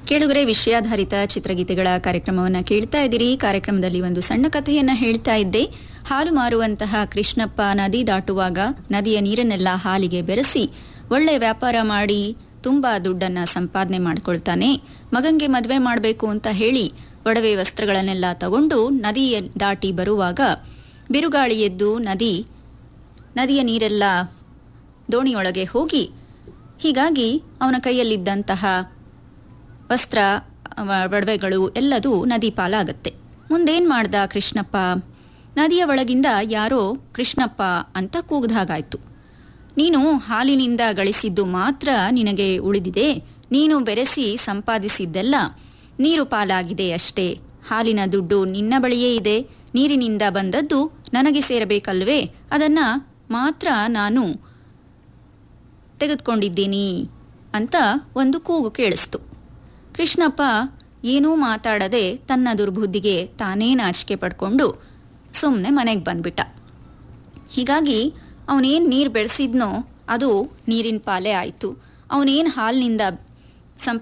ಕೇಳುಗರೆ ವಿಷಯಾಧಾರಿತ ಚಿತ್ರಗೀತೆಗಳ ಕಾರ್ಯಕ್ರಮವನ್ನ ಕೇಳ್ತಾ ಇದ್ದೀರಿ ಕಾರ್ಯಕ್ರಮದಲ್ಲಿ ಒಂದು ಸಣ್ಣ ಕಥೆಯನ್ನ ಹೇಳ್ತಾ ಇದ್ದೆ ಹಾಲು ಮಾರುವಂತಹ ಕೃಷ್ಣಪ್ಪ ನದಿ ದಾಟುವಾಗ ನದಿಯ ನೀರನ್ನೆಲ್ಲ ಹಾಲಿಗೆ ಬೆರೆಸಿ ಒಳ್ಳೆ ವ್ಯಾಪಾರ ಮಾಡಿ ತುಂಬಾ ದುಡ್ಡನ್ನ ಸಂಪಾದನೆ ಮಾಡ್ಕೊಳ್ತಾನೆ ಮಗಂಗೆ ಮದುವೆ ಮಾಡಬೇಕು ಅಂತ ಹೇಳಿ ಒಡವೆ ವಸ್ತ್ರಗಳನ್ನೆಲ್ಲ ತಗೊಂಡು ನದಿಯ ದಾಟಿ ಬರುವಾಗ ಬಿರುಗಾಳಿ ಎದ್ದು ನದಿ ನದಿಯ ನೀರೆಲ್ಲ ದೋಣಿಯೊಳಗೆ ಹೋಗಿ ಹೀಗಾಗಿ ಅವನ ಕೈಯಲ್ಲಿದ್ದಂತಹ ವಸ್ತ್ರ ಅವ- ಒಡವೆಗಳು ಎಲ್ಲದೂ ನದಿ ಪಾಲಾಗತ್ತೆ ಮುಂದೇನ್ ಮಾಡ್ದ ಕೃಷ್ಣಪ್ಪ ನದಿಯ ಒಳಗಿಂದ ಯಾರೋ ಕೃಷ್ಣಪ್ಪ ಅಂತ ಕೂಗ್ದಾಗಾಯ್ತು ನೀನು ಹಾಲಿನಿಂದ ಗಳಿಸಿದ್ದು ಮಾತ್ರ ನಿನಗೆ ಉಳಿದಿದೆ ನೀನು ಬೆರೆಸಿ ಸಂಪಾದಿಸಿದ್ದೆಲ್ಲ ನೀರು ಪಾಲಾಗಿದೆ ಅಷ್ಟೇ ಹಾಲಿನ ದುಡ್ಡು ನಿನ್ನ ಬಳಿಯೇ ಇದೆ ನೀರಿನಿಂದ ಬಂದದ್ದು ನನಗೆ ಸೇರಬೇಕಲ್ವೇ ಅದನ್ನ ಮಾತ್ರ ನಾನು ತೆಗೆದುಕೊಂಡಿದ್ದೀನಿ ಅಂತ ಒಂದು ಕೂಗು ಕೇಳಿಸ್ತು ಕೃಷ್ಣಪ್ಪ ಏನೂ ಮಾತಾಡದೆ ತನ್ನ ದುರ್ಬುದ್ಧಿಗೆ ತಾನೇ ನಾಚಿಕೆ ಪಡ್ಕೊಂಡು ಸುಮ್ಮನೆ ಮನೆಗೆ ಬಂದ್ಬಿಟ್ಟ ಹೀಗಾಗಿ ಅವನೇನು ನೀರು ಬೆಳೆಸಿದ್ನೋ ಅದು ನೀರಿನ ಪಾಲೇ ಆಯಿತು ಅವನೇನು ಹಾಲಿನಿಂದ ಸಂಪ